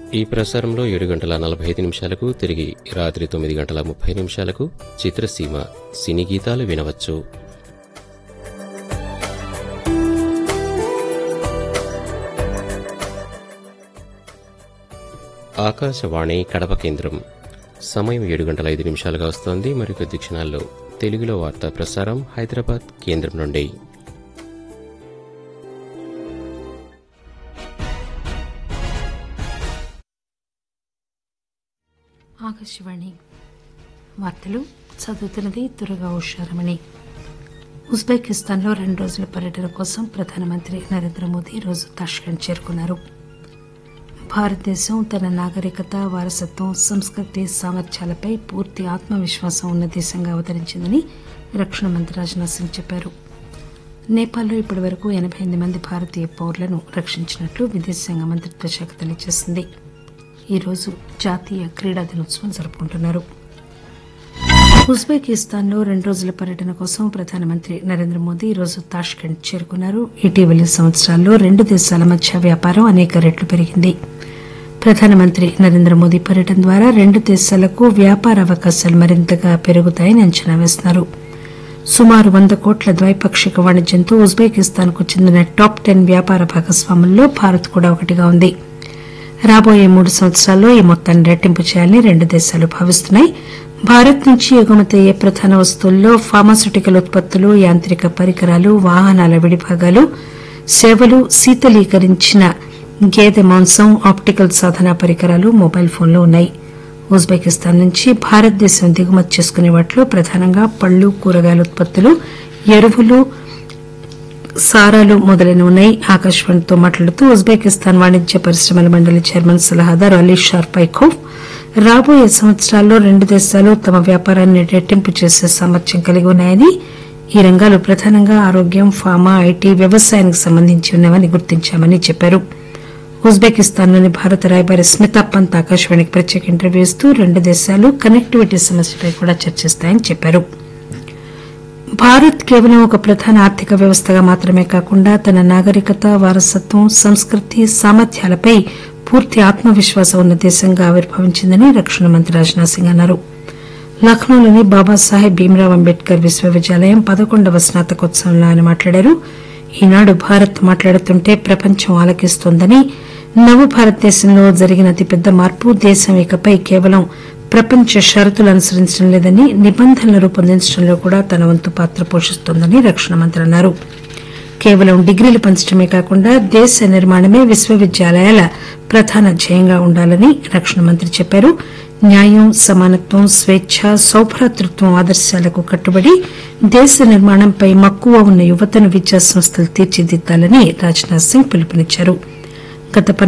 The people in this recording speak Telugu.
ఈ ప్రసారంలో ఏడు గంటల నలభై ఐదు నిమిషాలకు తిరిగి రాత్రి తొమ్మిది గంటల ముప్పై నిమిషాలకు చిత్రసీమ సినీ గీతాలు వినవచ్చు ఆకాశవాణి కడప కేంద్రం సమయం ఏడు గంటల ఐదు నిమిషాలుగా వస్తోంది మరికొద్ది క్షణాల్లో తెలుగులో వార్తా ప్రసారం హైదరాబాద్ కేంద్రం నుండి ఆకాశవాణి వార్తలు చదువుతున్నది దుర్గా ఉషారమణి ఉజ్బెకిస్తాన్లో రెండు రోజుల పర్యటన కోసం ప్రధానమంత్రి నరేంద్ర మోదీ ఈరోజు తాష్కెంట్ చేరుకున్నారు భారతదేశం తన నాగరికత వారసత్వం సంస్కృతి సామర్థ్యాలపై పూర్తి ఆత్మవిశ్వాసం ఉన్న దేశంగా అవతరించిందని రక్షణ మంత్రి రాజ్నాథ్ సింగ్ చెప్పారు నేపాల్లో ఇప్పటి వరకు ఎనబై ఎనిమిది మంది భారతీయ పౌరులను రక్షించినట్లు విదేశాంగ మంత్రిత్వ శాఖ తెలియజేసింది ఈరోజు జాతీయ క్రీడా దినోత్సవం జరుపుకుంటున్నారు ఉజ్బెకిస్తాన్లో రెండు రోజుల పర్యటన కోసం ప్రధానమంత్రి నరేంద్ర మోదీ ఈరోజు తాష్కెంట్ చేరుకున్నారు ఇటీవలి సంవత్సరాల్లో రెండు దేశాల మధ్య వ్యాపారం అనేక రెట్లు పెరిగింది ప్రధానమంత్రి నరేంద్ర మోదీ పర్యటన ద్వారా రెండు దేశాలకు వ్యాపార అవకాశాలు మరింతగా పెరుగుతాయని అంచనా వేస్తున్నారు సుమారు వంద కోట్ల ద్వైపాక్షిక వాణిజ్యంతో ఉజ్బెకిస్తాన్ కు చెందిన టాప్ టెన్ వ్యాపార భాగస్వాముల్లో భారత్ కూడా ఒకటిగా ఉంది రాబోయే మూడు సంవత్సరాల్లో ఈ మొత్తాన్ని రెట్టింపు చేయాలని రెండు దేశాలు భావిస్తున్నాయి భారత్ నుంచి ఎగుమతి అయ్యే ప్రధాన వస్తువుల్లో ఫార్మాస్యూటికల్ ఉత్పత్తులు యాంత్రిక పరికరాలు వాహనాల విడిభాగాలు సేవలు శీతలీకరించిన గేదె మాంసం ఆప్టికల్ సాధన పరికరాలు మొబైల్ ఫోన్లు ఉన్నాయి ఉజ్బెకిస్తాన్ నుంచి భారతదేశం దిగుమతి చేసుకునే వాటిలో ప్రధానంగా పళ్లు కూరగాయల ఉత్పత్తులు ఎరువులు సారాలు మొదలైన ఉన్నాయి ఆకాశవాణితో మాట్లాడుతూ ఉజ్బెకిస్తాన్ వాణిజ్య పరిశ్రమల మండలి చైర్మన్ సలహాదారు అలీ షార్ పైఖోవ్ రాబోయే సంవత్సరాల్లో రెండు దేశాలు తమ వ్యాపారాన్ని రెట్టింపు చేసే సామర్థ్యం కలిగి ఉన్నాయని ఈ రంగాలు ప్రధానంగా ఆరోగ్యం ఫార్మా ఐటీ వ్యవసాయానికి సంబంధించి ఉన్నవని గుర్తించామని చెప్పారు ఉజ్బెకిస్తాన్లోని భారత రాయబారి స్మితా పంత్ ఆకాశవాణికి ప్రత్యేక ఇంటర్వ్యూ ఇస్తూ రెండు దేశాలు కనెక్టివిటీ సమస్యపై కూడా చర్చిస్తాయని చెప్పారు భారత్ కేవలం ఒక ప్రధాన ఆర్థిక వ్యవస్థగా మాత్రమే కాకుండా తన నాగరికత వారసత్వం సంస్కృతి సామర్థ్యాలపై పూర్తి ఆత్మవిశ్వాసం ఉన్న దేశంగా ఆవిర్భవించిందని రక్షణ మంత్రి రాజ్నాథ్ సింగ్ అన్నారు లక్నోలోని బాబాసాహెబ్ భీమ్రావ్ అంబేద్కర్ విశ్వవిద్యాలయం పదకొండవ స్నాతకోత్సవంలో ఆయన మాట్లాడారు ఈనాడు భారత్ మాట్లాడుతుంటే ప్రపంచం ఆలకిస్తోందని నవ భారతదేశంలో జరిగిన అతిపెద్ద మార్పు దేశం ఇకపై కేవలం ప్రపంచ షరతులు అనుసరించడం లేదని నిబంధనలు రూపొందించడంలో కూడా తన వంతు పాత్ర పోషిస్తోందని రక్షణ మంత్రి అన్నారు కేవలం డిగ్రీలు పంచడమే కాకుండా దేశ నిర్మాణమే విశ్వవిద్యాలయాల ప్రధాన ధ్యేయంగా ఉండాలని రక్షణ మంత్రి చెప్పారు న్యాయం సమానత్వం స్వేచ్ఛ సౌభ్రాతృత్వం ఆదర్శాలకు కట్టుబడి దేశ నిర్మాణంపై మక్కువ ఉన్న యువతను విద్యా సంస్థలు తీర్చిదిద్దాలని రాజ్నాథ్ సింగ్ పిలుపునిచ్చారు గత